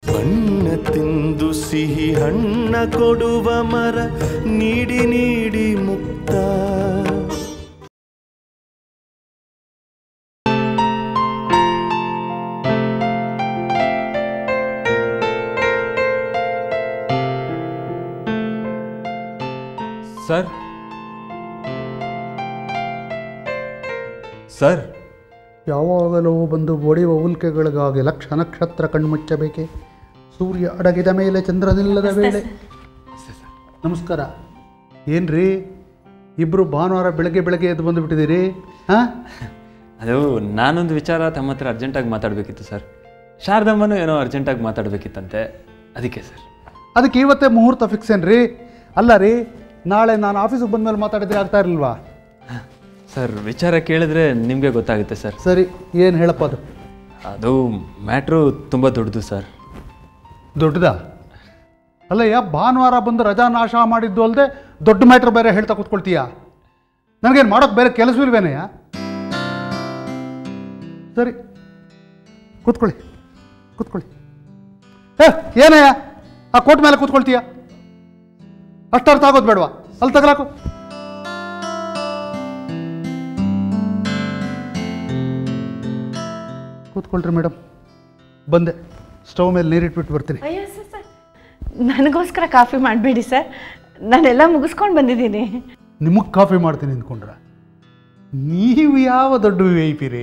ಬಣ್ಣ ತಿಂದು ಸಿಹಿ ಹಣ್ಣ ಕೊಡುವ ಮರ ನೀಡಿ ನೀಡಿ ಮುಕ್ತ ಸರ್ ಸರ್ ಯಾವಾಗಲೂ ಬಂದು ಒಡೆಯುವ ಉಲ್ಕೆಗಳಿಗಾಗಿ ಲಕ್ಷ ನಕ್ಷತ್ರ ಕಣ್ಮುಚ್ಚಬೇಕೆ ಸೂರ್ಯ ಅಡಗಿದ ಮೇಲೆ ಚಂದ್ರನಿಲ್ಲದ ವೇಳೆ ನಮಸ್ಕಾರ ಏನ್ರಿ ಇಬ್ಬರು ಭಾನುವಾರ ಬೆಳಗ್ಗೆ ಬೆಳಗ್ಗೆ ಎದ್ದು ಬಂದುಬಿಟ್ಟಿದ್ದೀರಿ ಹಾಂ ಅದು ನಾನೊಂದು ವಿಚಾರ ತಮ್ಮ ಹತ್ರ ಅರ್ಜೆಂಟಾಗಿ ಮಾತಾಡಬೇಕಿತ್ತು ಸರ್ ಶಾರದಮ್ಮನೂ ಏನೋ ಅರ್ಜೆಂಟಾಗಿ ಮಾತಾಡಬೇಕಿತ್ತಂತೆ ಅದಕ್ಕೆ ಸರ್ ಅದಕ್ಕೆ ಇವತ್ತೇ ಮುಹೂರ್ತ ಫಿಕ್ಸ್ ಏನ್ರಿ ಅಲ್ಲ ರೀ ನಾಳೆ ನಾನು ಆಫೀಸಿಗೆ ಬಂದಮೇಲೆ ಮಾತಾಡಿದ್ರೆ ಆಗ್ತಾ ಇರಲ್ವಾ ಸರ್ ವಿಚಾರ ಕೇಳಿದ್ರೆ ನಿಮಗೆ ಗೊತ್ತಾಗುತ್ತೆ ಸರ್ ಸರಿ ಏನು ಹೇಳಪ್ಪ ಅದು ಅದು ಮ್ಯಾಟ್ರು ತುಂಬ ದೊಡ್ಡದು ಸರ್ ದೊಡ್ಡದಾ ಅಲ್ಲಯ್ಯ ಭಾನುವಾರ ಬಂದು ರಜಾ ನಾಶ ಮಾಡಿದ್ದು ಅಲ್ಲದೆ ದೊಡ್ಡ ಮ್ಯಾಟ್ರ್ ಬೇರೆ ಹೇಳ್ತಾ ಕೂತ್ಕೊಳ್ತೀಯಾ ನನಗೇನು ಮಾಡೋಕ್ಕೆ ಬೇರೆ ಕೆಲಸವಿಲ್ವೇನೆಯ ಸರಿ ಕೂತ್ಕೊಳ್ಳಿ ಕೂತ್ಕೊಳ್ಳಿ ಏ ಏನಯ್ಯ ಆ ಕೋಟ್ ಮೇಲೆ ಕೂತ್ಕೊಳ್ತೀಯ ಅಷ್ಟು ಅರ್ಥ ಆಗೋದು ಬೇಡವಾ ಅಲ್ಲಿ ತಗಲಾಕು ಕೂತ್ಕೊಳ್ರಿ ಮೇಡಮ್ ಬಂದೆ ಸ್ಟವ್ ಮೇಲೆ ನೀರಿಟ್ಬಿಟ್ಟು ಬರ್ತೀನಿ ಅಯ್ಯೋ ಸರ್ ಸರ್ ನನಗೋಸ್ಕರ ಕಾಫಿ ಮಾಡಬೇಡಿ ಸರ್ ನಾನೆಲ್ಲ ಮುಗಿಸ್ಕೊಂಡು ಬಂದಿದ್ದೀನಿ ನಿಮಗೆ ಕಾಫಿ ಮಾಡ್ತೀನಿ ಅಂದ್ಕೊಂಡ್ರ ನೀವು ಯಾವ ದೊಡ್ಡ ವಿ ಐ ಪಿ ರೀ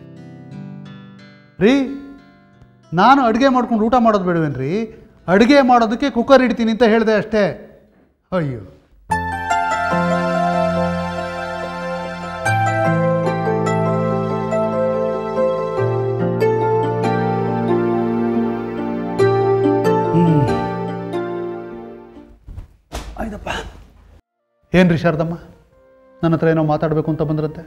ರೀ ನಾನು ಅಡುಗೆ ಮಾಡ್ಕೊಂಡು ಊಟ ಮಾಡೋದು ಬೇಡವೇನ್ರಿ ಅಡುಗೆ ಮಾಡೋದಕ್ಕೆ ಕುಕ್ಕರ್ ಇಡ್ತೀನಿ ಅಂತ ಹೇಳಿದೆ ಅಷ್ಟೇ ಅಯ್ಯೋ ಹ್ಮ್. ಆಯ್ತಪ್ಪ ಏನ್ರಿ ಶಾರದಮ್ಮ ನನ್ನ ಹತ್ರ ಏನೋ ಮಾತಾಡಬೇಕು ಅಂತ ಬಂದ್ರಂತೆ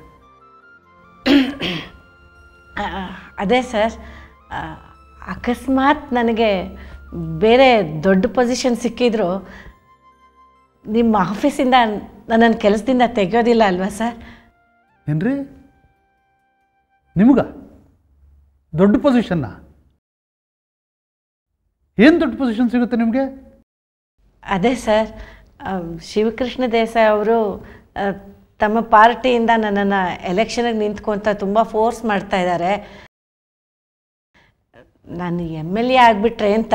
ಆ, ಅದೇ ಸರ್ ಆ, ಅಕಸ್ಮಾತ್ ನನಗೆ ಬೇರೆ ದೊಡ್ಡ ಪೊಸಿಷನ್ ಸಿಕ್ಕಿದ್ರು ನಿಮ್ಮ ಆಫೀಸಿಂದ ನನ್ನನ್ನು ಕೆಲಸದಿಂದ ತೆಗೆಯೋದಿಲ್ಲ ಅಲ್ವಾ ಸರ್ ಏನ್ರಿ ನಿಮ್ಗ ದೊಡ್ಡ ಪೊಸಿಷನ್ನ ಏನು ದೊಡ್ಡ ಪೊಸಿಷನ್ ಸಿಗುತ್ತೆ ನಿಮಗೆ ಅದೇ ಸರ್ ಆ, ಶಿವಕೃಷ್ಣ ದೇಸಾಯಿ ಅವರು ಆ, ತಮ್ಮ ಪಾರ್ಟಿಯಿಂದ ನನ್ನನ್ನು ಎಲೆಕ್ಷನ್ಗೆ ನಿಂತ್ಕೊಂತ ತುಂಬ ಫೋರ್ಸ್ ಮಾಡ್ತಾ ಇದ್ದಾರೆ ನಾನು ಎಮ್ ಎಲ್ ಎ ಆಗಿಬಿಟ್ರೆ ಅಂತ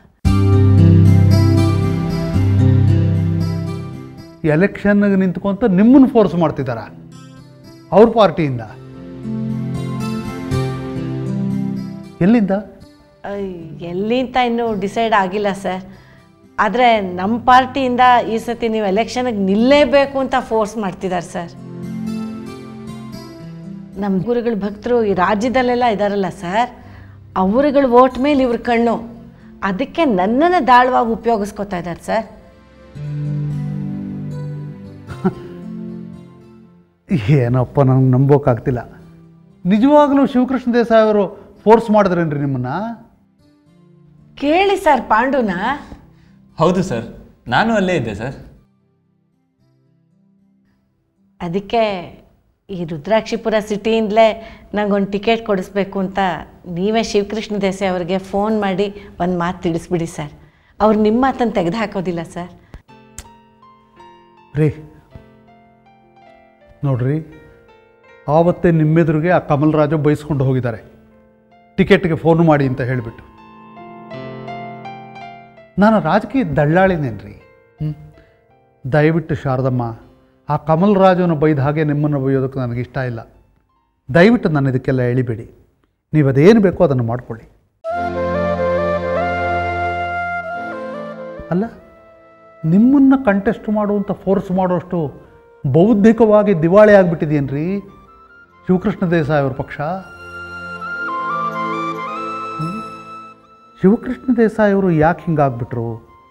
ಎಲೆಕ್ಷನ್ಗೆ ನಿಂತ್ಕೊಂತ ನಿಮ್ಮನ್ನು ಫೋರ್ಸ್ ಮಾಡ್ತಿದ್ದಾರ ಅವ್ರ ಪಾರ್ಟಿಯಿಂದ ಎಲ್ಲಿಂದ ಆ, ಎಲ್ಲಿ ಅಂತ ಇನ್ನೂ ಡಿಸೈಡ್ ಆಗಿಲ್ಲ ಸರ್ ಆದರೆ ನಮ್ಮ ಪಾರ್ಟಿಯಿಂದ ಈ ಸತಿ ನೀವು ಎಲೆಕ್ಷನ್ಗೆ ನಿಲ್ಲೇಬೇಕು ಅಂತ ಫೋರ್ಸ್ ಮಾಡ್ತಿದ್ದಾರೆ ಸರ್ ನಮ್ಮ ಗುರುಗಳ ಭಕ್ತರು ಈ ರಾಜ್ಯದಲ್ಲೆಲ್ಲ ಇದ್ದಾರಲ್ಲ ಸರ್ ಅವರುಗಳ ವೋಟ್ ಮೇಲೆ ಇವ್ರ ಕಣ್ಣು ಅದಕ್ಕೆ ನನ್ನನ್ನು ದಾಳವಾಗಿ ಉಪಯೋಗಿಸ್ಕೊತಾ ಇದ್ದಾರೆ ಸರ್ ಏನಪ್ಪ ನನಗೆ ನಂಬೋಕ್ಕಾಗ್ತಿಲ್ಲ ನಿಜವಾಗ್ಲೂ ಶಿವಕೃಷ್ಣ ದೇಸಾಯಿ ಅವರು ಫೋರ್ಸ್ ಮಾಡಿದ್ರೇನ್ರಿ ನಿಮ್ಮನ್ನ ಕೇಳಿ ಸರ್ ಪಾಂಡುನ ಹೌದು ಸರ್ ನಾನು ಅಲ್ಲೇ ಇದ್ದೆ ಸರ್ ಅದಕ್ಕೆ ಈ ರುದ್ರಾಕ್ಷಿಪುರ ಸಿಟಿಯಿಂದಲೇ ನಂಗೊಂದು ಟಿಕೆಟ್ ಕೊಡಿಸ್ಬೇಕು ಅಂತ ನೀವೇ ಶಿವಕೃಷ್ಣ ದೇಸಾಯಿ ಅವರಿಗೆ ಫೋನ್ ಮಾಡಿ ಒಂದು ಮಾತು ತಿಳಿಸ್ಬಿಡಿ ಸರ್ ಅವ್ರು ನಿಮ್ಮ ಮಾತನ್ನು ತೆಗೆದು ಹಾಕೋದಿಲ್ಲ ಸರ್ ರೀ ನೋಡ್ರಿ ಆವತ್ತೇ ನಿಮ್ಮೆದುರಿಗೆ ಆ ಕಮಲ್ ರಾಜು ಬೈಸ್ಕೊಂಡು ಹೋಗಿದ್ದಾರೆ ಟಿಕೆಟ್ಗೆ ಫೋನ್ ಮಾಡಿ ಅಂತ ಹೇಳಿಬಿಟ್ಟು ನಾನು ರಾಜಕೀಯ ದಳ್ಳಾಳಿನೇನ್ರಿ ಹ್ಞೂ ದಯವಿಟ್ಟು ಶಾರದಮ್ಮ ಆ ಕಮಲ್ ರಾಜುನ ಬೈದ ಹಾಗೆ ನಿಮ್ಮನ್ನು ಬೈಯೋದಕ್ಕೆ ನನಗೆ ಇಷ್ಟ ಇಲ್ಲ ದಯವಿಟ್ಟು ನಾನು ಇದಕ್ಕೆಲ್ಲ ಎಳಿಬೇಡಿ ನೀವು ಅದೇನು ಬೇಕೋ ಅದನ್ನು ಮಾಡ್ಕೊಳ್ಳಿ ಅಲ್ಲ ನಿಮ್ಮನ್ನು ಕಂಟೆಸ್ಟ್ ಮಾಡುವಂಥ ಫೋರ್ಸ್ ಮಾಡೋಷ್ಟು ಬೌದ್ಧಿಕವಾಗಿ ದಿವಾಳಿ ಆಗಿಬಿಟ್ಟಿದೆಯೇನ್ರಿ ಶಿವಕೃಷ್ಣ ದೇಸಾಯಿ ಅವ್ರ ಪಕ್ಷ ಹ್ಮ್? ಶಿವಕೃಷ್ಣ ದೇಸಾಯಿ ಅವರು ಯಾಕೆ ಹಿಂಗಾಗ್ಬಿಟ್ರು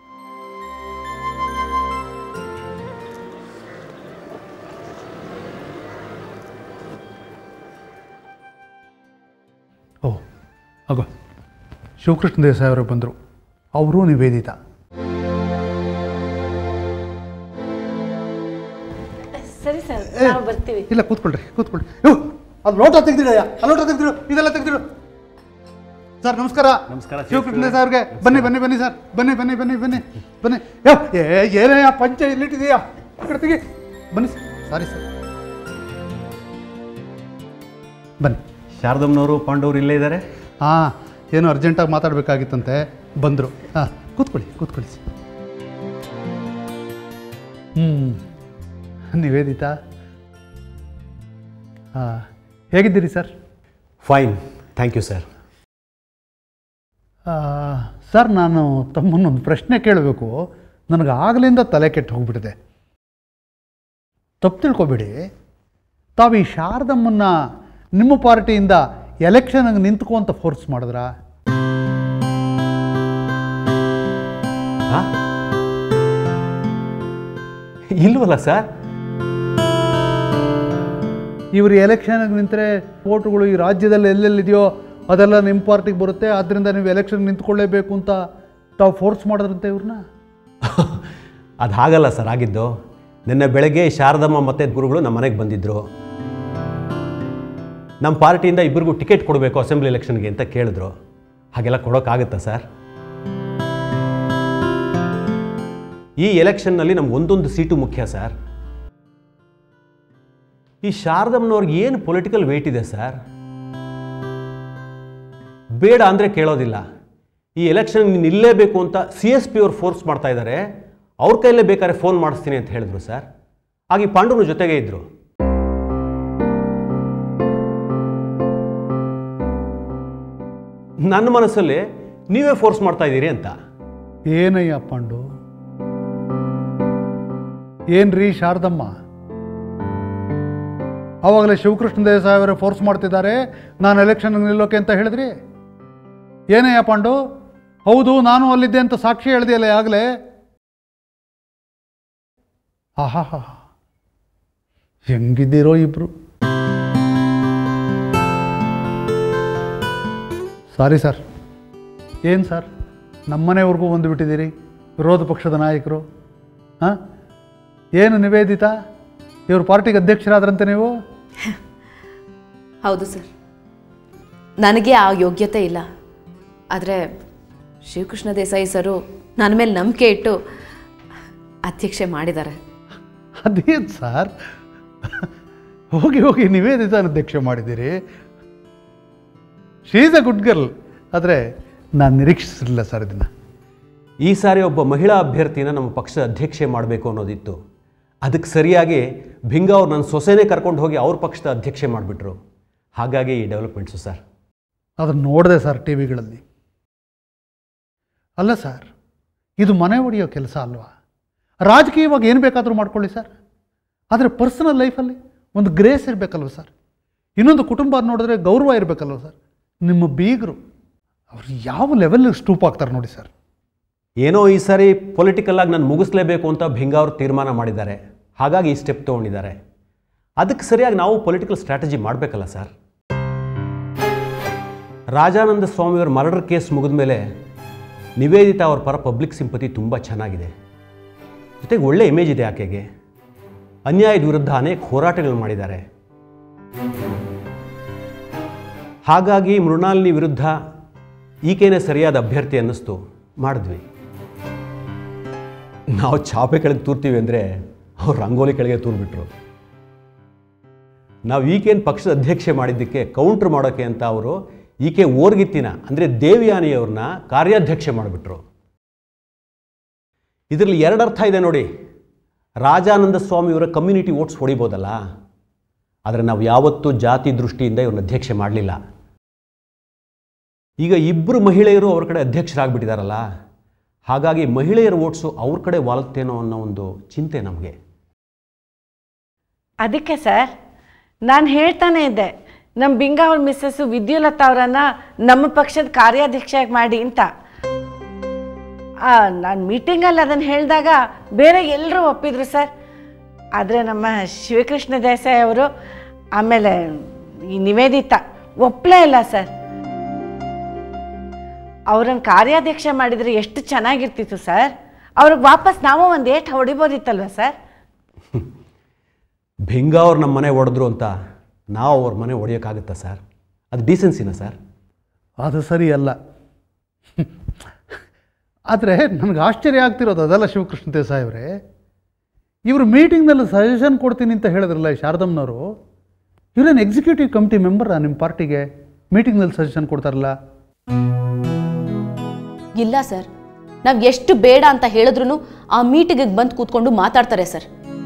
ಓ ಅಗೋ ಶಿವಕೃಷ್ಣ ದೇಸಾಯಿ ಅವರು ಬಂದರು ಅವರು ನಿವೇದಿತ ಸರಿ ಸರ್ ನಾವು ಬರ್ತೀವಿ ಇಲ್ಲ ಕೂತ್ಕೊಳ್ರಿ ಕೂತ್ಕೊಳ್ರಿ ಯೋ ಅದು ಲೋಟ ತೆಗ್ದಿಡಯ್ಯ ಆ ಲೋಟ ತೆಗ್ದಿಡು ಇದೆಲ್ಲ ತೆಗ್ದಿಡು ಸರ್ ನಮಸ್ಕಾರ ನಮಸ್ಕಾರ, ಶಿವಕೃಷ್ಣ ಸರ್ ಅವ್ರಿಗೆ ಬನ್ನಿ ಬನ್ನಿ ಬನ್ನಿ ಸರ್ ಬನ್ನಿ ಬನ್ನಿ ಬನ್ನಿ ಬನ್ನಿ ಬನ್ನಿ ಯೋ, ಏ ಏನೇ ಆ ಪಂಚ ಎಲ್ಲಿಟ್ಟಿದೆಯಾ ಈ ಕಡೆ ತೆಗಿ ಬನ್ನಿ ಸರ್ ಸಾರಿ ಸರ್ ಬನ್ನಿ ಶಾರದಮ್ಮನವರು ಪಾಂಡವರು ಇಲ್ಲೇ ಇದ್ದಾರೆ ಹಾಂ ಏನೋ ಅರ್ಜೆಂಟಾಗಿ ಮಾತಾಡಬೇಕಾಗಿತ್ತಂತೆ ಬಂದರು ಹಾಂ ಕೂತ್ಕೊಳ್ಳಿ ಕೂತ್ಕೊಳ್ಳಿ ಸರ್ ಹ್ಞೂ ನಿವೇದಿತಾ ಹಾಂ ಹೇಗಿದ್ದೀರಿ sir fine thank you sir ಆ, ಸರ್ ನಾನು ತಮ್ಮನ್ನೊಂದು ಪ್ರಶ್ನೆ ಕೇಳಬೇಕು ನನಗೆ ಆಗಲಿಂದ ತಲೆ ಕೆಟ್ಟು ಹೋಗ್ಬಿಟ್ಟಿದೆ ತಪ್ಪು ತಿಳ್ಕೊಬೇಡಿ ತಾವು ಈ ಶಾರದಮ್ಮನ್ನ ನಿಮ್ಮ ಪಾರ್ಟಿಯಿಂದ ಎಲೆಕ್ಷನ್ಗೆ ನಿಂತ್ಕೊ ಅಂತ ಫೋರ್ಸ್ ಮಾಡಿದ್ರಾ ಹಾಂ ಇಲ್ವಲ್ಲ ಸರ್ ಇವರು ಎಲೆಕ್ಷನ್ಗೆ ನಿಂತರೆ ವೋಟುಗಳು ಈ ರಾಜ್ಯದಲ್ಲಿ ಎಲ್ಲೆಲ್ಲಿದೆಯೋ ಅದೆಲ್ಲ ನಿಮ್ಮ ಪಾರ್ಟಿಗೆ ಬರುತ್ತೆ ಆದ್ದರಿಂದ ನೀವು ಎಲೆಕ್ಷನ್ ನಿಂತ್ಕೊಳ್ಳೇಬೇಕು ಅಂತ ತಾವು ಫೋರ್ಸ್ ಮಾಡಿದ್ರಂತೆ ಇವ್ರನ್ನ ಅದು ಹಾಗಲ್ಲ ಸರ್ ಆಗಿದ್ದು ನಿನ್ನೆ ಬೆಳಗ್ಗೆ ಶಾರದಮ್ಮ ಮತ್ತು ಗುರುಗಳು ನಮ್ಮ ಮನೆಗೆ ಬಂದಿದ್ದರು ನಮ್ಮ ಪಾರ್ಟಿಯಿಂದ ಇಬ್ಬರಿಗೂ ಟಿಕೆಟ್ ಕೊಡಬೇಕು ಅಸೆಂಬ್ಲಿ ಎಲೆಕ್ಷನ್ಗೆ ಅಂತ ಕೇಳಿದ್ರು ಹಾಗೆಲ್ಲ ಕೊಡೋಕ್ಕಾಗುತ್ತಾ ಸರ್ ಈ ಎಲೆಕ್ಷನ್ನಲ್ಲಿ ನಮ್ಗೆ ಒಂದೊಂದು ಸೀಟು ಮುಖ್ಯ ಸರ್ ಈ ಶಾರದಮ್ಮನವ್ರಿಗೆ ಏನು ಪೊಲಿಟಿಕಲ್ ವೇಟ್ ಇದೆ ಸರ್ ಬೇಡ ಅಂದರೆ ಕೇಳೋದಿಲ್ಲ ಈ ಎಲೆಕ್ಷನ್ ನೀನು ನಿಲ್ಲೇಬೇಕು ಅಂತ ಸಿ ಎಸ್ ಪಿ ಅವ್ರು ಫೋರ್ಸ್ ಮಾಡ್ತಾ ಇದ್ದಾರೆ ಅವ್ರ ಕೈಯಲ್ಲೇ ಬೇಕಾದ್ರೆ ಫೋನ್ ಮಾಡಿಸ್ತೀನಿ ಅಂತ ಹೇಳಿದ್ರು ಸರ್ ಹಾಗೆ ಪಾಂಡುನ ಜೊತೆಗೆ ಇದ್ದರು ನನ್ನ ಮನಸ್ಸಲ್ಲಿ ನೀವೇ ಫೋರ್ಸ್ ಮಾಡ್ತಾ ಇದ್ದೀರಿ ಅಂತ ಏನಯ್ಯ ಪಾಂಡು ಏನ್ರಿ ಶಾರದಮ್ಮ ಆವಾಗಲೇ ಶಿವಕೃಷ್ಣ ದೇಸಾಯಿ ಅವರೇ ಫೋರ್ಸ್ ಮಾಡ್ತಿದ್ದಾರೆ ನಾನು ಎಲೆಕ್ಷನ್ ನಿಲ್ಲೋಕೆ ಅಂತ ಹೇಳಿದ್ರಿ ಏನಯ್ಯ ಪಾಂಡು ಹೌದು ನಾನು ಅಲ್ಲಿದ್ದೆ ಅಂತ ಸಾಕ್ಷಿ ಹೇಳಿದೆಯಲ್ಲ ಆಗಲೇ ಆಹಾ ಹೆಂಗಿದ್ದೀರೋ ಇಬ್ರು ಸಾರಿ ಸರ್ ಏನು ಸರ್ ನಮ್ಮನೆವರೆಗೂ ಬಂದುಬಿಟ್ಟಿದ್ದೀರಿ ವಿರೋಧ ಪಕ್ಷದ ನಾಯಕರು ಹಾಂ ಏನು ನಿವೇದಿತಾ ಇವ್ರ ಪಾರ್ಟಿಗೆ ಅಧ್ಯಕ್ಷರಾದ್ರಂತೆ ನೀವು ಹೌದು ಸರ್ ನನಗೆ ಆ ಯೋಗ್ಯತೆ ಇಲ್ಲ ಆದರೆ ಶಿವಕೃಷ್ಣ ದೇಸಾಯಿ ಸರು ನನ್ನ ಮೇಲೆ ನಂಬಿಕೆ ಇಟ್ಟು ಅಧ್ಯಕ್ಷೆ ಮಾಡಿದ್ದಾರೆ ಅದೇನು ಸರ್ ಹೋಗಿ ಹೋಗಿ ನಿವೇದಿತಾನ ಅಧ್ಯಕ್ಷೆ ಮಾಡಿದ್ದೀರಿ she is a good girl ಆದರೆ ನಾನು ನಿರೀಕ್ಷಿಸಿರಲಿಲ್ಲ ಸರ್ ಇದನ್ನು ಈ ಸಾರಿ ಒಬ್ಬ ಮಹಿಳಾ ಅಭ್ಯರ್ಥಿನ ನಮ್ಮ ಪಕ್ಷದ ಅಧ್ಯಕ್ಷೆ ಮಾಡಬೇಕು ಅನ್ನೋದಿತ್ತು ಅದಕ್ಕೆ ಸರಿಯಾಗಿ ಭಿಂಗ ಅವ್ರು ನನ್ನ ಸೊಸೆನೇ ಕರ್ಕೊಂಡು ಹೋಗಿ ಅವ್ರ ಪಕ್ಷದ ಅಧ್ಯಕ್ಷೆ ಮಾಡಿಬಿಟ್ರು ಹಾಗಾಗಿ ಈ ಡೆವಲಪ್ಮೆಂಟ್ಸು ಸರ್ ಅದನ್ನು ನೋಡಿದೆ ಸರ್ ಟಿ ವಿಗಳಲ್ಲಿ ಅಲ್ಲ ಸರ್ ಇದು ಮನೆ ಹೊಡೆಯೋ ಕೆಲಸ ಅಲ್ವಾ ರಾಜಕೀಯವಾಗಿ ಏನು ಬೇಕಾದರೂ ಮಾಡ್ಕೊಳ್ಳಿ ಸರ್ ಆದರೆ ಪರ್ಸನಲ್ ಲೈಫಲ್ಲಿ ಒಂದು ಗ್ರೇಸ್ ಇರಬೇಕಲ್ವ ಸರ್ ಇನ್ನೊಂದು ಕುಟುಂಬ ನೋಡಿದ್ರೆ ಗೌರವ ಇರಬೇಕಲ್ವ ಸರ್ ನಿಮ್ಮ ಬೀಗರು ಅವ್ರು ಯಾವ ಲೆವೆಲ್ಗೆ ಸ್ಟೂಪ್ ಆಗ್ತಾರೆ ನೋಡಿ ಸರ್ ಏನೋ ಈ ಸಾರಿ ಪೊಲಿಟಿಕಲ್ ಆಗಿ ನಾನು ಮುಗಿಸ್ಲೇಬೇಕು ಅಂತ ಭಿಂಗ ಅವರು ತೀರ್ಮಾನ ಮಾಡಿದ್ದಾರೆ ಹಾಗಾಗಿ ಈ ಸ್ಟೆಪ್ ತೊಗೊಂಡಿದ್ದಾರೆ ಅದಕ್ಕೆ ಸರಿಯಾಗಿ ನಾವು ಪೊಲಿಟಿಕಲ್ ಸ್ಟ್ರಾಟಜಿ ಮಾಡಬೇಕಲ್ಲ ಸರ್ ರಾಜಾನಂದ ಸ್ವಾಮಿಯವರ ಮರ್ಡರ್ ಕೇಸ್ ಮುಗಿದ ಮೇಲೆ ನಿವೇದಿತಾ ಅವ್ರ ಪರ ಪಬ್ಲಿಕ್ ಸಿಂಪತಿ ತುಂಬ ಚೆನ್ನಾಗಿದೆ ಜೊತೆಗೆ ಒಳ್ಳೆ ಇಮೇಜ್ ಇದೆ ಆಕೆಗೆ ಅನ್ಯಾಯದ ವಿರುದ್ಧ ಅನೇಕ ಹೋರಾಟಗಳು ಮಾಡಿದ್ದಾರೆ ಹಾಗಾಗಿ ಮೃಣಾಲಿನಿ ವಿರುದ್ಧ ಈಕೆನೇ ಸರಿಯಾದ ಅಭ್ಯರ್ಥಿ ಅನ್ನಿಸ್ತು ಮಾಡಿದ್ವಿ ನಾವು ಚಾಪೆ ಕೆಳಗೆ ತೂರ್ತೀವಿ ಅಂದರೆ ಅವ್ರು ರಂಗೋಲಿ ಕೆಳಗೆ ತೂರ್ಬಿಟ್ರು ನಾವು ಈಕೆಯನ್ನು ಪಕ್ಷದ ಅಧ್ಯಕ್ಷೆ ಮಾಡಿದ್ದಕ್ಕೆ ಕೌಂಟ್ರ್ ಮಾಡೋಕ್ಕೆ ಅಂತ ಅವರು ಈಕೆ ಓರ್ಗಿತ್ತಿನ ಅಂದರೆ ದೇವಿಯಾನಿಯವ್ರನ್ನ ಕಾರ್ಯಾಧ್ಯಕ್ಷೆ ಮಾಡಿಬಿಟ್ರು ಇದರಲ್ಲಿ ಎರಡು ಅರ್ಥ ಇದೆ ನೋಡಿ ರಾಜಾನಂದ ಸ್ವಾಮಿಯವರ ಕಮ್ಯುನಿಟಿ ವೋಟ್ಸ್ ಹೊಡಿಬೋದಲ್ಲ ಆದರೆ ನಾವು ಯಾವತ್ತೂ ಜಾತಿ ದೃಷ್ಟಿಯಿಂದ ಇವ್ರನ್ನ ಅಧ್ಯಕ್ಷೆ ಮಾಡಲಿಲ್ಲ ಈಗ ಇಬ್ಬರು ಮಹಿಳೆಯರು ಅವ್ರ ಕಡೆ ಅಧ್ಯಕ್ಷರಾಗ್ಬಿಟ್ಟಿದಾರಲ್ಲ ಹಾಗಾಗಿ ಮಹಿಳೆಯರ ವೋಟ್ಸು ಅವ್ರ ಕಡೆ ವಾಲುತ್ತೇನೋ ಅನ್ನೋ ಒಂದು ಚಿಂತೆ ನಮಗೆ ಅದಕ್ಕೆ ಸರ್ ನಾನು ಹೇಳ್ತಾನೆ ಇದ್ದೆ ನಮ್ಮ ಬಿಂಗ ಅವ್ರ ಮಿಸ್ಸಸ್ಸು ವಿದ್ಯುಲತಾ ಅವರನ್ನ ನಮ್ಮ ಪಕ್ಷದ ಕಾರ್ಯಾಧ್ಯಕ್ಷೆಯಾಗಿ ಮಾಡಿ ಅಂತ ನಾನು ಮೀಟಿಂಗಲ್ಲಿ ಅದನ್ನು ಹೇಳಿದಾಗ ಬೇರೆ ಎಲ್ಲರೂ ಒಪ್ಪಿದ್ರು ಸರ್ ಆದರೆ ನಮ್ಮ ಶಿವಕೃಷ್ಣ ದೇಸಾಯಿ ಅವರು ಆಮೇಲೆ ಈ ನಿವೇದಿತಾ ಒಪ್ಪಲೇ ಇಲ್ಲ ಸರ್ ಅವ್ರನ್ನ ಕಾರ್ಯಾಧ್ಯಕ್ಷೆ ಮಾಡಿದರೆ ಎಷ್ಟು ಚೆನ್ನಾಗಿರ್ತಿತ್ತು ಸರ್ ಅವ್ರಿಗೆ ವಾಪಸ್ ನಾವು ಒಂದು ಏಟ್ ಹೊಡಿಬೋದಿತ್ತಲ್ವ ಸರ್ ಭಿಂಗ ಅವ್ರು ನಮ್ಮ ಮನೆ ಹೊಡೆದ್ರು ಅಂತ ನಾವು ಅವ್ರ ಮನೆ ಹೊಡೆಯೋಕ್ಕಾಗುತ್ತಾ ಸರ್ ಅದು ಡೀಸೆನ್ಸಿನ ಸರ್ ಅದು ಸರಿ ಅಲ್ಲ ಆದರೆ ನನಗೆ ಆಶ್ಚರ್ಯ ಆಗ್ತಿರೋದು ಅದಲ್ಲ ಶಿವಕೃಷ್ಣ ದೇಸಾಯಿ ಅವರೇ ಇವರು ಮೀಟಿಂಗ್ನಲ್ಲಿ ಸಜೆಷನ್ ಕೊಡ್ತೀನಿ ಅಂತ ಹೇಳಿದ್ರಲ್ಲ ಈ ಶಾರದಮ್ಮನವರು ಇವರೇನು ಎಕ್ಸಿಕ್ಯೂಟಿವ್ ಕಮಿಟಿ ಮೆಂಬರಾ ನಿಮ್ಮ ಪಾರ್ಟಿಗೆ ಮೀಟಿಂಗ್ನಲ್ಲಿ ಸಜೆಷನ್ ಕೊಡ್ತಾರಲ್ಲ ಇಲ್ಲ ಸರ್ ನಾವು ಎಷ್ಟು ಬೇಡ ಅಂತ ಹೇಳಿದ್ರು ಆ ಮೀಟಿಂಗಿಗೆ ಬಂದು ಕೂತ್ಕೊಂಡು ಮಾತಾಡ್ತಾರೆ ಸರ್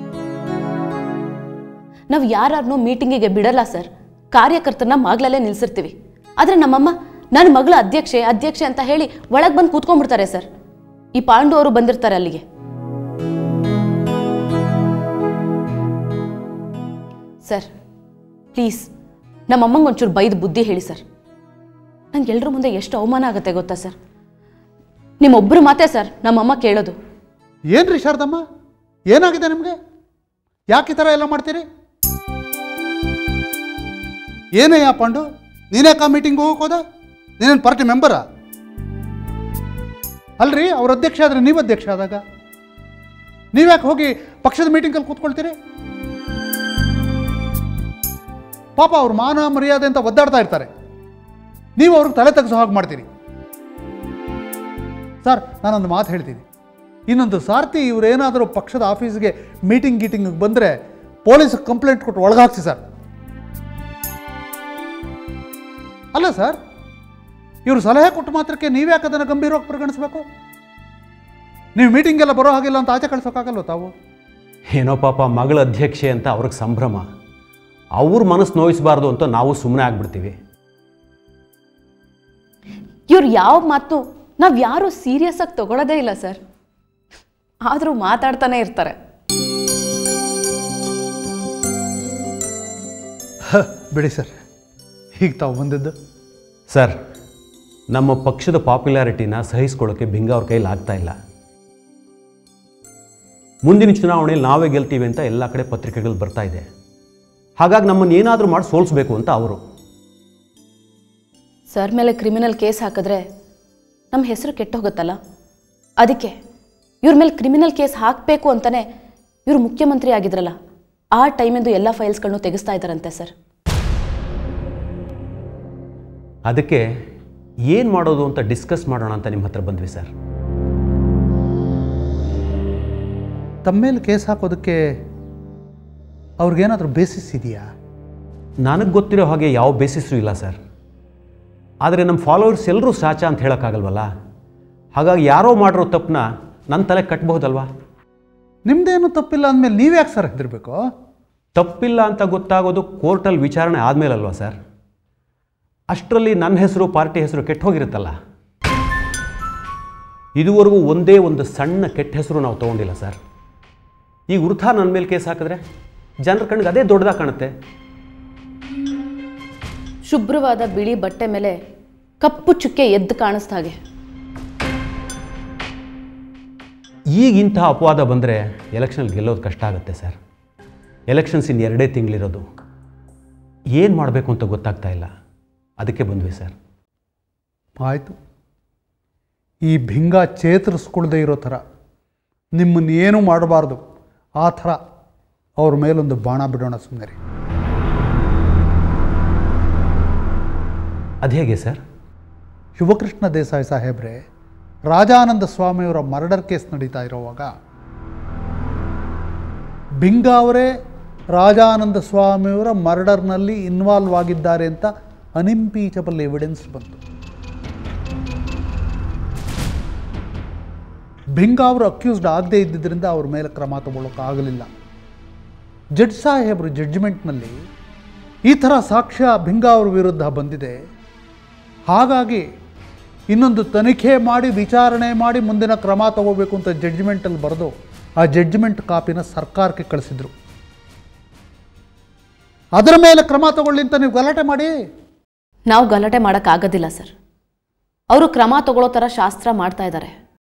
ನಾವು ಯಾರನ್ನೂ ಮೀಟಿಂಗಿಗೆ ಬಿಡಲ್ಲ ಸರ್ ಕಾರ್ಯಕರ್ತರನ್ನ ಮಗಳಲ್ಲೇ ನಿಲ್ಸಿರ್ತೀವಿ ಆದರೆ ನಮ್ಮಮ್ಮ ನನ್ನ ಮಗಳ ಅಧ್ಯಕ್ಷೆ ಅಧ್ಯಕ್ಷೆ ಅಂತ ಹೇಳಿ ಒಳಗೆ ಬಂದು ಕೂತ್ಕೊಂಡ್ಬಿಡ್ತಾರೆ ಸರ್ ಈ ಪಾಂಡು ಅವರು ಬಂದಿರ್ತಾರೆ ಅಲ್ಲಿಗೆ ಸರ್ ಪ್ಲೀಸ್ ನಮ್ಮಮ್ಮಂಗೆ ಒಂಚೂರು ಬೈದು ಬುದ್ಧಿ ಹೇಳಿ ಸರ್ ನಂಗೆ ಎಲ್ರ ಮುಂದೆ ಎಷ್ಟು ಅವಮಾನ ಆಗುತ್ತೆ ಗೊತ್ತಾ ಸರ್ ನಿಮ್ಮೊಬ್ಬರು ಮಾತೇ ಸರ್ ನಮ್ಮಮ್ಮ ಕೇಳೋದು ಏನು ರೀ ಶಾರದಮ್ಮ ಏನಾಗಿದೆ ನಿಮಗೆ ಯಾಕೆ ಈ ಥರ ಎಲ್ಲ ಮಾಡ್ತೀರಿ ಏನಯ್ಯ ಪಾಂಡು ನೀನ್ಯಾಕೆ ಆ ಮೀಟಿಂಗ್ ಹೋಗಕ್ಕೆ ಹೋದ ನೀನೇನು ಪಾರ್ಟಿ ಮೆಂಬರಾ ಅಲ್ರಿ ಅವ್ರ ಅಧ್ಯಕ್ಷ ಆದರೆ ನೀವು ಅಧ್ಯಕ್ಷ ಆದಾಗ ನೀವ್ಯಾಕೆ ಹೋಗಿ ಪಕ್ಷದ ಮೀಟಿಂಗಲ್ಲಿ ಕೂತ್ಕೊಳ್ತೀರಿ ಪಾಪ ಅವ್ರ ಮಾನ ಮರ್ಯಾದೆ ಅಂತ ಒದ್ದಾಡ್ತಾ ಇರ್ತಾರೆ ನೀವು ಅವ್ರಿಗೆ ತಲೆ ತೆಗೆಸೋ ಹಾಗೆ ಮಾಡ್ತೀರಿ ಸರ್ ನಾನೊಂದು ಮಾತು ಹೇಳ್ತೀನಿ ಇನ್ನೊಂದು ಸಾರ್ತಿ ಇವರೇನಾದರೂ ಪಕ್ಷದ ಆಫೀಸ್ಗೆ ಮೀಟಿಂಗ್ ಗೀಟಿಂಗ್ ಬಂದರೆ ಪೊಲೀಸ್ ಕಂಪ್ಲೇಂಟ್ ಕೊಟ್ಟು ಒಳಗಾಕ್ಸಿ ಸರ್ ಅಲ್ಲ ಸರ್ ಇವರು ಸಲಹೆ ಕೊಟ್ಟು ಮಾತ್ರಕ್ಕೆ ನೀವ್ಯಾಕೆ ಅದನ್ನು ಗಂಭೀರವಾಗಿ ಪರಿಗಣಿಸಬೇಕು ನೀವು ಮೀಟಿಂಗೆಲ್ಲ ಬರೋ ಹಾಗಿಲ್ಲ ಅಂತ ಆಚೆ ಕಳ್ಸೋಕ್ಕಾಗಲ್ವ ತಾವು ಏನೋ ಪಾಪ ಮಗಳ ಅಧ್ಯಕ್ಷೆ ಅಂತ ಅವ್ರಿಗೆ ಸಂಭ್ರಮ ಅವ್ರ ಮನಸ್ಸು ನೋಯಿಸಬಾರ್ದು ಅಂತ ನಾವು ಸುಮ್ಮನೆ ಆಗ್ಬಿಡ್ತೀವಿ ಇವ್ರು ಯಾವ ಮಾತು ನಾವು ಯಾರೂ ಸೀರಿಯಸ್ ಆಗಿ ತಗೊಳ್ಳೋದೇ ಇಲ್ಲ ಸರ್ ಆದರೂ ಮಾತಾಡ್ತಾನೆ ಇರ್ತಾರೆ ಹ, ಬಿಡಿ ಸರ್ ಹೀಗೆ ತಾವು ಬಂದಿದ್ದು ಸರ್ ನಮ್ಮ ಪಕ್ಷದ ಪಾಪ್ಯುಲಾರಿಟಿನ ಸಹಿಸ್ಕೊಳ್ಳೋಕ್ಕೆ ಬಿಂಗ ಅವ್ರ ಕೈಲಿ ಆಗ್ತಾ ಇಲ್ಲ ಮುಂದಿನ ಚುನಾವಣೆಯಲ್ಲಿ ನಾವೇ ಗೆಲ್ತೀವಿ ಅಂತ ಎಲ್ಲ ಕಡೆ ಪತ್ರಿಕೆಗಳು ಬರ್ತಾ ಇದೆ ಹಾಗಾಗಿ ನಮ್ಮನ್ನು ಏನಾದರೂ ಮಾಡಿ ಸೋಲಿಸ್ಬೇಕು ಅಂತ ಅವರು ಸರ್ ಮೇಲೆ ಕ್ರಿಮಿನಲ್ ಕೇಸ್ ಹಾಕಿದ್ರೆ ನಮ್ಮ ಹೆಸರು ಕೆಟ್ಟೋಗುತ್ತಲ್ಲ ಅದಕ್ಕೆ ಇವ್ರ ಮೇಲೆ ಕ್ರಿಮಿನಲ್ ಕೇಸ್ ಹಾಕಬೇಕು ಅಂತಲೇ ಇವರು ಮುಖ್ಯಮಂತ್ರಿ ಆಗಿದ್ರಲ್ಲ ಆ ಟೈಮಿಂದು ಎಲ್ಲ ಫೈಲ್ಸ್ಗಳನ್ನು ತೆಗೆಸ್ತಾ ಇದ್ದಾರಂತೆ ಸರ್ ಅದಕ್ಕೆ ಏನು ಮಾಡೋದು ಅಂತ ಡಿಸ್ಕಸ್ ಮಾಡೋಣ ಅಂತ ನಿಮ್ಮ ಹತ್ರ ಬಂದ್ವಿ ಸರ್ ತಮ್ಮ ಮೇಲೆ ಕೇಸ್ ಹಾಕೋದಕ್ಕೆ ಅವ್ರಿಗೇನಾದರೂ ಬೇಸಿಸ್ ಇದೆಯಾ ನನಗೆ ಗೊತ್ತಿರೋ ಹಾಗೆ ಯಾವ ಬೇಸಿಸ್ಸು ಇಲ್ಲ ಸರ್ ಆದರೆ ನಮ್ಮ ಫಾಲೋವರ್ಸ್ ಎಲ್ಲರೂ ಸಾಚ ಅಂತ ಹೇಳೋಕ್ಕಾಗಲ್ವಲ್ಲ ಹಾಗಾಗಿ ಯಾರೋ ಮಾಡಿರೋ ತಪ್ಪನ್ನ ನನ್ನ ತಲೆ ಕಟ್ಬಹುದಲ್ವಾ ನಿಮ್ಮದೇನು ತಪ್ಪಿಲ್ಲ ಅಂದಮೇಲೆ ನೀವ್ಯಾಕೆ ಸರ್ ಹೆದರ್ಬೇಕು ತಪ್ಪಿಲ್ಲ ಅಂತ ಗೊತ್ತಾಗೋದು ಕೋರ್ಟಲ್ಲಿ ವಿಚಾರಣೆ ಆದಮೇಲಲ್ವಾ ಸರ್ ಅಷ್ಟರಲ್ಲಿ ನನ್ನ ಹೆಸರು ಪಾರ್ಟಿ ಹೆಸರು ಕೆಟ್ಟು ಹೋಗಿರುತ್ತಲ್ಲ ಇದುವರೆಗೂ ಒಂದೇ ಒಂದು ಸಣ್ಣ ಕೆಟ್ಟ ಹೆಸರು ನಾವು ತೊಗೊಂಡಿಲ್ಲ ಸರ್ ಈಗ ವೃಥಾ ನನ್ನ ಮೇಲೆ ಕೇಸ್ ಹಾಕಿದ್ರೆ ಜನರ ಕಣ್ಣಿಗೆ ಅದೇ ದೊಡ್ಡದಾಗಿ ಕಾಣುತ್ತೆ ಶುಭ್ರವಾದ ಬಿಳಿ ಬಟ್ಟೆ ಮೇಲೆ ಕಪ್ಪು ಚುಕ್ಕೆ ಎದ್ದು ಕಾಣಿಸ್ದ ಹಾಗೆ ಈಗ ಇಂಥ ಅಪವಾದ ಬಂದರೆ ಎಲೆಕ್ಷನಲ್ಲಿ ಗೆಲ್ಲೋದು ಕಷ್ಟ ಆಗುತ್ತೆ ಸರ್ ಎಲೆಕ್ಷನ್ಸ್ ಇನ್ನು ಎರಡೇ ತಿಂಗಳಿರೋದು ಏನು ಮಾಡಬೇಕು ಅಂತ ಗೊತ್ತಾಗ್ತಾ ಇಲ್ಲ ಅದಕ್ಕೆ ಬಂದ್ವಿ ಸರ್ ಆಯಿತು ಈ ಭಿಂಗ ಚೇತರಿಸ್ಕೊಳ್ದೇ ಇರೋ ಥರ ನಿಮ್ಮನ್ನು ಏನೂ ಮಾಡಬಾರ್ದು ಆ ಥರ ಅವ್ರ ಮೇಲೊಂದು ಬಾಣ ಬಿಡೋಣ ಸುಮ್ಮನೆ ರೀ ಅದು ಹೇಗೆ ಸರ್ ಶಿವಕೃಷ್ಣ ದೇಸಾಯಿ ಸಾಹೇಬ್ರೆ ರಾಜಾನಂದ ಸ್ವಾಮಿಯವರ ಮರ್ಡರ್ ಕೇಸ್ ನಡೀತಾ ಇರೋವಾಗ ಬಿಂಗ ಅವರೇ ರಾಜಾನಂದ ಸ್ವಾಮಿಯವರ ಮರ್ಡರ್ನಲ್ಲಿ ಇನ್ವಾಲ್ವ್ ಆಗಿದ್ದಾರೆ ಅಂತ ಅನಿಂಪೀಚಬಲ್ ಎವಿಡೆನ್ಸ್ ಬಂತು ಬಿಂಗ ಅವರು ಅಕ್ಯೂಸ್ಡ್ ಆಗದೇ ಇದ್ದಿದ್ದರಿಂದ ಅವ್ರ ಮೇಲೆ ಕ್ರಮ ತಗೊಳ್ಳೋಕ್ಕಾಗಲಿಲ್ಲ ಜಡ್ಜ್ ಸಾಹೇಬರು ಜಡ್ಜ್ಮೆಂಟ್ನಲ್ಲಿ ಈ ಥರ ಸಾಕ್ಷ್ಯ ಬಿಂಗ ಅವ್ರ ವಿರುದ್ಧ ಬಂದಿದೆ ಹಾಗಾಗಿ ಇನ್ನೊಂದು ತನಿಖೆ ಮಾಡಿ ವಿಚಾರಣೆ ಮಾಡಿ ಮುಂದಿನ ಕ್ರಮ ತಗೋಬೇಕು ಅಂತ ಜಡ್ಜ್ಮೆಂಟಲ್ಲಿ ಬರೆದು ಆ ಜಡ್ಜ್ಮೆಂಟ್ ಕಾಪಿನ ಸರ್ಕಾರಕ್ಕೆ ಕಳಿಸಿದ್ರು ಅದರ ಮೇಲೆ ಕ್ರಮ ತಗೊಳ್ಳಿ ಅಂತ ನೀವು ಗಲಾಟೆ ಮಾಡಿ ನಾವು ಗಲಾಟೆ ಮಾಡೋಕ್ಕಾಗೋದಿಲ್ಲ ಸರ್ ಅವರು ಕ್ರಮ ತಗೊಳ್ಳೋ ಥರ ಶಾಸ್ತ್ರ ಮಾಡ್ತಾ ಇದ್ದಾರೆ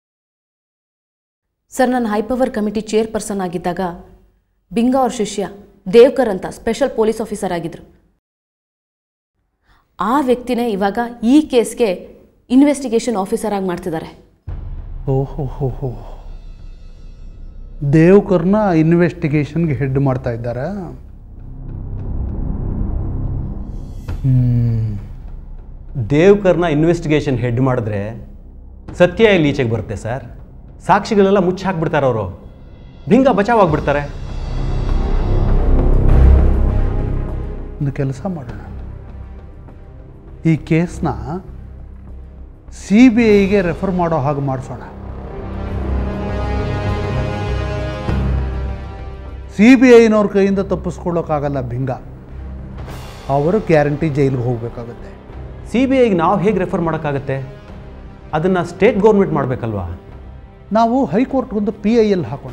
ಸರ್ ನಾನು ಹೈಪವರ್ ಕಮಿಟಿ ಚೇರ್ಪರ್ಸನ್ ಆಗಿದ್ದಾಗ ಬಿಂಗ ಅವ್ರ ಶಿಷ್ಯ ದೇವ್ಕರ್ ಅಂತ ಸ್ಪೆಷಲ್ ಪೊಲೀಸ್ ಆಫೀಸರ್ ಆಗಿದ್ರು ಆ ವ್ಯಕ್ತಿನೇ ಇವಾಗ ಈ ಕೇಸ್ಗೆ ಇನ್ವೆಸ್ಟಿಗೇಷನ್ ಆಫೀಸರ್ ಆಗಿ ಮಾಡ್ತಿದ್ದಾರೆ ಓಹೋ ಹೋ ಹೋ ದೇವ್ಕರ್ನ ಇನ್ವೆಸ್ಟಿಗೇಷನ್ಗೆ ಹೆಡ್ ಮಾಡ್ತಾ ಇದ್ದಾರೆ ದೇವ್ಕರ್ನ ಇನ್ವೆಸ್ಟಿಗೇಷನ್ ಹೆಡ್ ಮಾಡಿದ್ರೆ ಸತ್ಯ ಇಲ್ಲಿ ಈಚೆಗೆ ಬರುತ್ತೆ ಸರ್ ಸಾಕ್ಷಿಗಳೆಲ್ಲ ಮುಚ್ಚಿ ಹಾಕ್ಬಿಡ್ತಾರೆ ಅವರು ಭಿಂಗ ಬಚಾವಾಗ್ಬಿಡ್ತಾರೆ ಒಂದು ಕೆಲಸ ಮಾಡೋಣ ಈ ಕೇಸ್ನ ಸಿ ಬಿ ಐಗೆ ರೆಫರ್ ಮಾಡೋ ಹಾಗೆ ಮಾಡಿಸೋಣ ಸಿ ಬಿ ಐನವ್ರ ಕೈಯಿಂದ ತಪ್ಪಿಸ್ಕೊಳ್ಳೋಕ್ಕಾಗಲ್ಲ ಭಿಂಗ ಅವರು ಗ್ಯಾರಂಟಿ ಜೈಲಿಗೆ ಹೋಗಬೇಕಾಗುತ್ತೆ ಸಿ ಬಿ ಐಗೆ ನಾವು ಹೇಗೆ ರೆಫರ್ ಮಾಡೋಕ್ಕಾಗತ್ತೆ ಅದನ್ನು ಸ್ಟೇಟ್ ಗೌರ್ಮೆಂಟ್ ಮಾಡಬೇಕಲ್ವಾ ನಾವು ಹೈಕೋರ್ಟ್ಗೊಂದು ಪಿ ಐ ಎಲ್ ಹಾಕೋಣ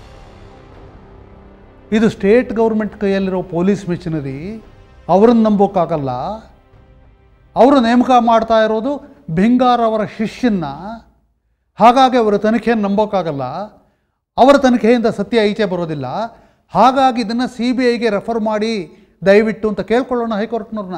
ಇದು ಸ್ಟೇಟ್ ಗೌರ್ಮೆಂಟ್ ಕೈಯಲ್ಲಿರೋ ಪೊಲೀಸ್ ಮಿಷನರಿ ಅವ್ರನ್ನ ನಂಬೋಕ್ಕಾಗಲ್ಲ ಅವರು ನೇಮಕ ಮಾಡ್ತಾ ಇರೋದು ಭಿಂಗಾರ್ ಅವರ ಶಿಷ್ಯನ್ನ ಹಾಗಾಗಿ ಅವರ ತನಿಖೆಯನ್ನು ನಂಬೋಕ್ಕಾಗಲ್ಲ ಅವರ ತನಿಖೆಯಿಂದ ಸತ್ಯ ಈಚೆ ಬರೋದಿಲ್ಲ ಹಾಗಾಗಿ ಇದನ್ನು ಸಿ ಬಿ ಐಗೆ ರೆಫರ್ ಮಾಡಿ ದಯವಿಟ್ಟು ಅಂತ ಕೇಳ್ಕೊಳ್ಳೋಣ ಹೈಕೋರ್ಟ್ನವ್ರನ್ನ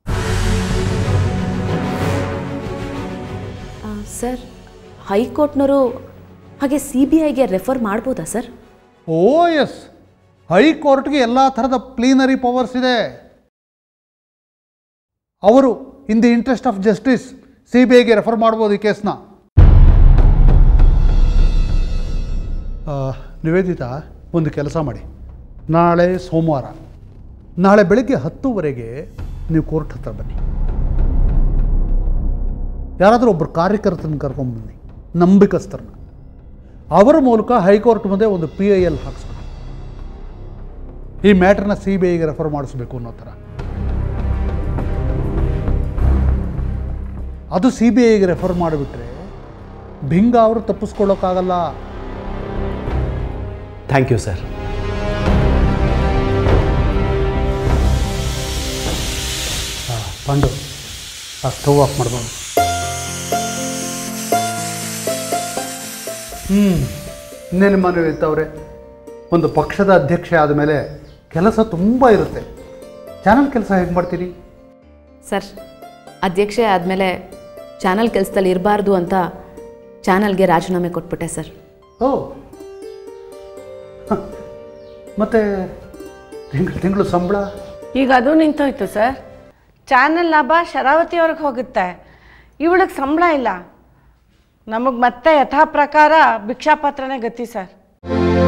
ಸರ್ ಹೈಕೋರ್ಟ್ನವರು ಹಾಗೆ ಸಿ ಬಿ ಐಗೆ ರೆಫರ್ ಮಾಡ್ಬೋದಾ ಸರ್ ಓ ಎಸ್ ಹೈಕೋರ್ಟ್ಗೆ ಎಲ್ಲ ಥರದ ಪ್ಲೀನರಿ ಪವರ್ಸ್ ಇದೆ ಅವರು in the interest of justice C B ಐಗೆ ರೆಫರ್ ಮಾಡ್ಬೋದು ಈ ಕೇಸ್ನ ಆ, ನಿವೇದಿತಾ ಒಂದು ಕೆಲಸ ಮಾಡಿ ನಾಳೆ ಸೋಮವಾರ ನಾಳೆ ಬೆಳಗ್ಗೆ ಹತ್ತುವರೆಗೆ ನೀವು ಕೋರ್ಟ್ ಹತ್ರ ಬನ್ನಿ ಯಾರಾದರೂ ಒಬ್ಬರು ಕಾರ್ಯಕರ್ತನ ಕರ್ಕೊಂಡ್ಬನ್ನಿ ನಂಬಿಕಸ್ಥರನ್ನ ಅವರ ಮೂಲಕ ಹೈಕೋರ್ಟ್ ಮುಂದೆ ಒಂದು ಪಿ ಐ ಎಲ್ ಹಾಕ್ಸೋಣ ಈ ಮ್ಯಾಟ್ರನ್ನ ಸಿ ಬಿ ಐಗೆ ರೆಫರ್ ಮಾಡಿಸ್ಬೇಕು ಅನ್ನೋ ಥರ ಅದು ಸಿ ಬಿ ಐಗೆ ರೆಫರ್ ಮಾಡಿಬಿಟ್ರೆ ಭಿಂಗ ಅವರು ತಪ್ಪಿಸ್ಕೊಳ್ಳೋಕ್ಕಾಗಲ್ಲ ಥ್ಯಾಂಕ್ ಯು ಸರ್ ಆ, ಪಾಂಡು ಆ ಸ್ಟವ್ ಆಫ್ ಮಾಡ್ಬೋದು ಹ್ಞೂ ಇನ್ನೇನು ಮನವಿ ಇರ್ತವ್ರೆ ಒಂದು ಪಕ್ಷದ ಅಧ್ಯಕ್ಷೆ ಆದಮೇಲೆ ಕೆಲಸ ತುಂಬ ಇರುತ್ತೆ ಚಾನಲ್ ಕೆಲಸ ಹೇಗೆ ಮಾಡ್ತೀರಿ ಸರ್ ಅಧ್ಯಕ್ಷೆ ಆದಮೇಲೆ ಚಾನಲ್ ಕೆಲಸದಲ್ಲಿ ಇರಬಾರ್ದು ಅಂತ ಚಾನಲ್ಗೆ ರಾಜೀನಾಮೆ ಕೊಟ್ಬಿಟ್ಟೆ ಸರ್ ಓ ಹ. ಮತ್ತೆ ತಿಂಗಳು ತಿಂಗಳು ಸಂಬಳ ಈಗ ಅದು ನಿಂತೋಯ್ತು ಸರ್ ಚಾನಲ್ ಲಾಭ ಶರಾವತಿ ಅವ್ರಿಗೆ ಹೋಗುತ್ತೆ ಇವಳಿಗೆ ಸಂಬಳ ಇಲ್ಲ ನಮಗೆ ಮತ್ತೆ ಯಥಾ ಪ್ರಕಾರ ಭಿಕ್ಷಾಪಾತ್ರನೇ ಗತಿ ಸರ್